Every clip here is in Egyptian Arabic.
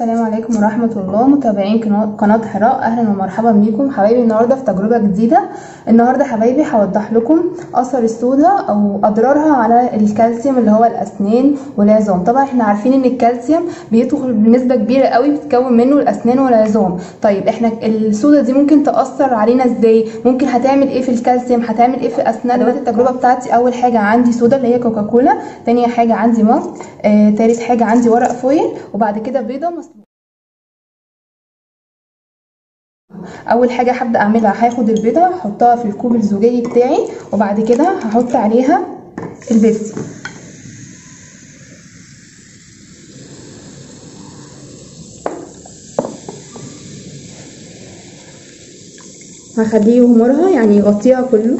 السلام عليكم ورحمة الله متابعين قنا- قناة حراء أهلا ومرحبا بيكم حبايبي النهاردة في تجربة جديدة النهاردة حبايبي هوضح لكم أثر الصودا أو أضرارها على الكالسيوم اللي هو الأسنان والعظام طبعا احنا عارفين إن الكالسيوم بيدخل بنسبة كبيرة قوي بتتكون منه الأسنان والعظام طيب احنا الصودا دي ممكن تأثر علينا ازاي ممكن هتعمل ايه في الكالسيوم هتعمل ايه في أسنان دلوقتي التجربة بتاعتي أول حاجة عندي صودا اللي هي كوكاكولا تانية حاجة عندي ماسك آه، تالت حاجة عندي ورق فويل وبعد كده بيضة مسلوقة اول حاجه هبدا اعملها هاخد البيضه احطها في الكوب الزجاجي بتاعي وبعد كده هحط عليها البيبسي هخليه يغمرها يعني يغطيها كله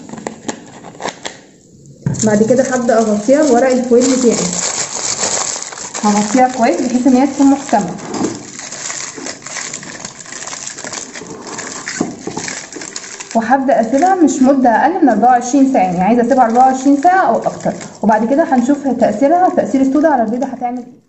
بعد كده هبدا اغطيها بورق الفويل بتاعي هغطيها كويس بحيث ان هي تكون محكمه وهبدا اسيبها مش مده اقل من 24 ساعه يعني عايزه اسيبها 24 ساعه او اكتر وبعد كده هنشوف تاثيرها تاثير الصودا على البيضه هتعمل ايه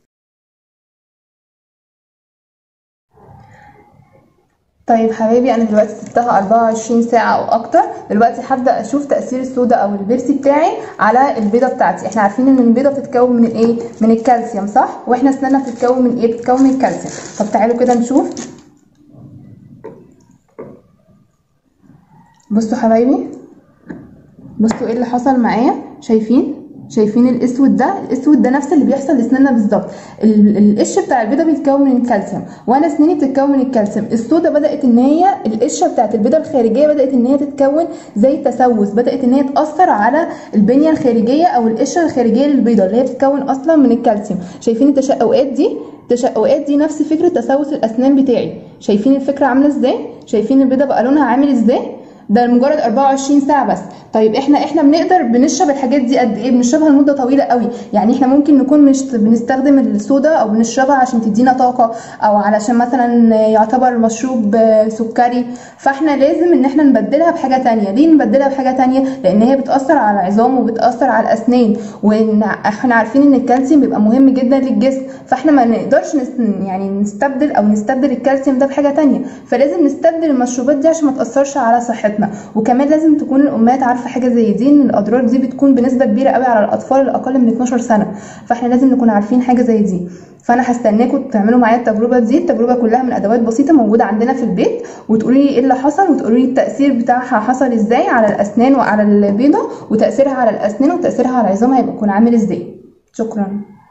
طيب حبايبي انا دلوقتي سبتها 24 ساعه او اكتر دلوقتي هبدا اشوف تاثير الصودا او البيبسي بتاعي على البيضه بتاعتي احنا عارفين ان البيضه بتتكون من ايه من الكالسيوم صح واحنا اسناننا بتتكون من ايه بتتكون من الكالسيوم طب تعالوا كده نشوف بصوا حبايبي بصوا ايه اللي حصل معايا شايفين شايفين الاسود ده الاسود ده نفس اللي بيحصل لاسناننا بالظبط ال- القش بتاع البيضه بيتكون من الكالسيوم وانا اسناني بتتكون من الكالسيوم السودا بدات ان هي القشه بتاعت البيضه الخارجيه بدات ان هي تتكون زي التسوس بدات ان هي تاثر على البنيه الخارجيه او القشره الخارجيه للبيضه اللي هي بتتكون اصلا من الكالسيوم شايفين التشققات دي التشققات دي نفس فكره تسوس الاسنان بتاعي شايفين الفكره عامله ازاي شايفين البيضه بقى لونها عامل ازاي ده لمجرد 24 ساعه بس طيب احنا احنا بنقدر بنشرب الحاجات دي قد ايه بنشربها لمده طويله قوي يعني احنا ممكن نكون مش بنستخدم الصودا او بنشربها عشان تدينا طاقه او علشان مثلا يعتبر مشروب آه، سكري فاحنا لازم ان احنا نبدلها بحاجه تانية ليه نبدلها بحاجه تانية لان هي بتاثر على العظام وبتاثر على الاسنان واحنا عارفين ان الكالسيوم بيبقى مهم جدا للجسم فاحنا ما نقدرش نس... يعني نستبدل او نستبدل الكالسيوم ده بحاجه تانية فلازم نستبدل المشروبات دي عشان ما تاثرش على صحتنا وكمان لازم تكون الامهات عارفه حاجه زي دي ان الاضرار دي بتكون بنسبه كبيره قوي على الاطفال الاقل من 12 سنه فاحنا لازم نكون عارفين حاجه زي دي فانا هستناكم تعملوا معايا التجربه دي التجربه كلها من ادوات بسيطه موجوده عندنا في البيت وتقولوا لي ايه اللي حصل وتقولوا لي التاثير بتاعها حصل ازاي على الاسنان وعلى البيضه وتاثيرها على الاسنان وتاثيرها على العظام هيبقى يكون عامل ازاي شكرا